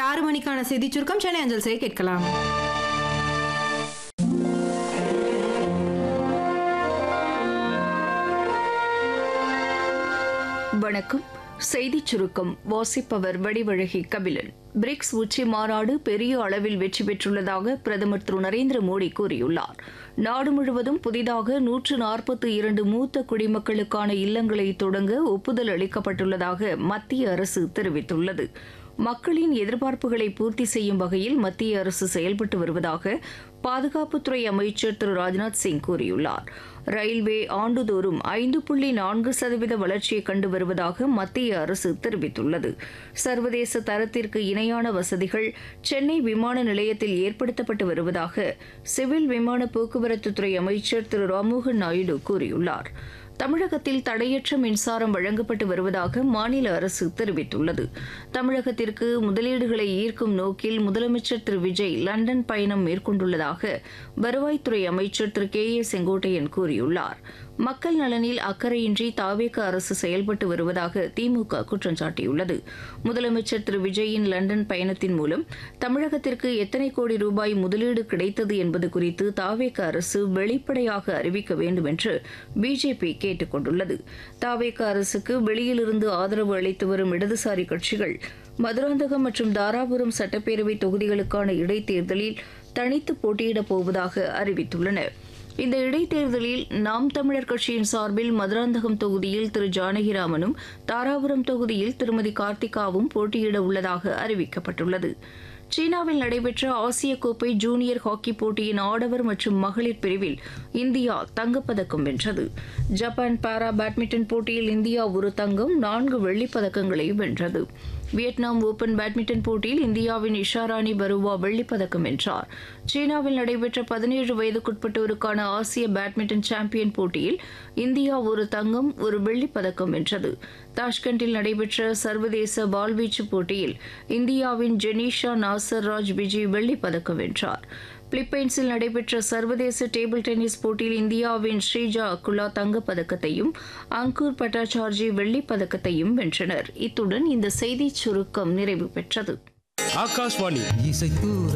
ஆறு மணிக்கான செய்திச் சுருக்கம் சென்னை அஞ்சல் செய்ய கேட்கலாம் வணக்கம் செய்திச் சுருக்கம் வாசிப்பவர் வடிவழகி கபிலன் பிரிக்ஸ் உச்சி மாநாடு பெரிய அளவில் வெற்றி பெற்றுள்ளதாக பிரதமர் திரு நரேந்திர மோடி கூறியுள்ளார் நாடு முழுவதும் புதிதாக நூற்று நாற்பத்தி இரண்டு மூத்த குடிமக்களுக்கான இல்லங்களை தொடங்க ஒப்புதல் அளிக்கப்பட்டுள்ளதாக மத்திய அரசு தெரிவித்துள்ளது மக்களின் எதிர்பார்ப்புகளை பூர்த்தி செய்யும் வகையில் மத்திய அரசு செயல்பட்டு வருவதாக பாதுகாப்புத்துறை அமைச்சர் திரு ராஜ்நாத் சிங் கூறியுள்ளார் ரயில்வே ஆண்டுதோறும் ஐந்து புள்ளி நான்கு சதவீத வளர்ச்சியை கண்டு வருவதாக மத்திய அரசு தெரிவித்துள்ளது சர்வதேச தரத்திற்கு இணையான வசதிகள் சென்னை விமான நிலையத்தில் ஏற்படுத்தப்பட்டு வருவதாக சிவில் விமான போக்குவரத்துத்துறை அமைச்சர் திரு ராம்மோகன் நாயுடு கூறியுள்ளார் தமிழகத்தில் தடையற்ற மின்சாரம் வழங்கப்பட்டு வருவதாக மாநில அரசு தெரிவித்துள்ளது தமிழகத்திற்கு முதலீடுகளை ஈர்க்கும் நோக்கில் முதலமைச்சர் திரு விஜய் லண்டன் பயணம் மேற்கொண்டுள்ளதாக வருவாய்த்துறை அமைச்சர் திரு கே ஏ செங்கோட்டையன் கூறியுள்ளார் மக்கள் நலனில் அக்கறையின்றி தாவேக அரசு செயல்பட்டு வருவதாக திமுக குற்றம் சாட்டியுள்ளது முதலமைச்சர் திரு விஜயின் லண்டன் பயணத்தின் மூலம் தமிழகத்திற்கு எத்தனை கோடி ரூபாய் முதலீடு கிடைத்தது என்பது குறித்து தாவேக அரசு வெளிப்படையாக அறிவிக்க வேண்டும் என்று பிஜேபி கேட்டுக் கொண்டுள்ளது தாவேக அரசுக்கு வெளியிலிருந்து ஆதரவு அளித்து வரும் இடதுசாரி கட்சிகள் மதுராந்தகம் மற்றும் தாராபுரம் சட்டப்பேரவை தொகுதிகளுக்கான இடைத்தேர்தலில் தனித்து போட்டியிடப் போவதாக அறிவித்துள்ளன இந்த இடைத்தேர்தலில் நாம் தமிழர் கட்சியின் சார்பில் மதுராந்தகம் தொகுதியில் திரு ஜானகிராமனும் தாராபுரம் தொகுதியில் திருமதி கார்த்திகாவும் போட்டியிட உள்ளதாக அறிவிக்கப்பட்டுள்ளது சீனாவில் நடைபெற்ற ஆசிய கோப்பை ஜூனியர் ஹாக்கி போட்டியின் ஆடவர் மற்றும் மகளிர் பிரிவில் இந்தியா தங்கப்பதக்கம் வென்றது ஜப்பான் பாரா பேட்மிண்டன் போட்டியில் இந்தியா ஒரு தங்கம் நான்கு வெள்ளிப் பதக்கங்களை வென்றது வியட்நாம் ஓபன் பேட்மிண்டன் போட்டியில் இந்தியாவின் இஷாராணி பருவா வெள்ளிப் பதக்கம் வென்றார் சீனாவில் நடைபெற்ற பதினேழு வயதுக்குட்பட்டோருக்கான ஆசிய பேட்மிண்டன் சாம்பியன் போட்டியில் இந்தியா ஒரு தங்கம் ஒரு வெள்ளிப் பதக்கம் வென்றது தாஷ்கண்டில் நடைபெற்ற சர்வதேச பால்வீச்சு போட்டியில் இந்தியாவின் ஜெனீஷா நாசர் ராஜ் விஜய் வெள்ளிப் பதக்கம் வென்றார் பிலிப்பைன்ஸில் நடைபெற்ற சர்வதேச டேபிள் டென்னிஸ் போட்டியில் இந்தியாவின் ஸ்ரீஜா அக்குலா தங்கப்பதக்கத்தையும் அங்கூர் பட்டாச்சார்ஜி வெள்ளிப் பதக்கத்தையும் வென்றனர் இத்துடன் இந்த செய்திச் சுருக்கம் நிறைவு பெற்றது ஆகாஷ்வாணி இசைத்தூர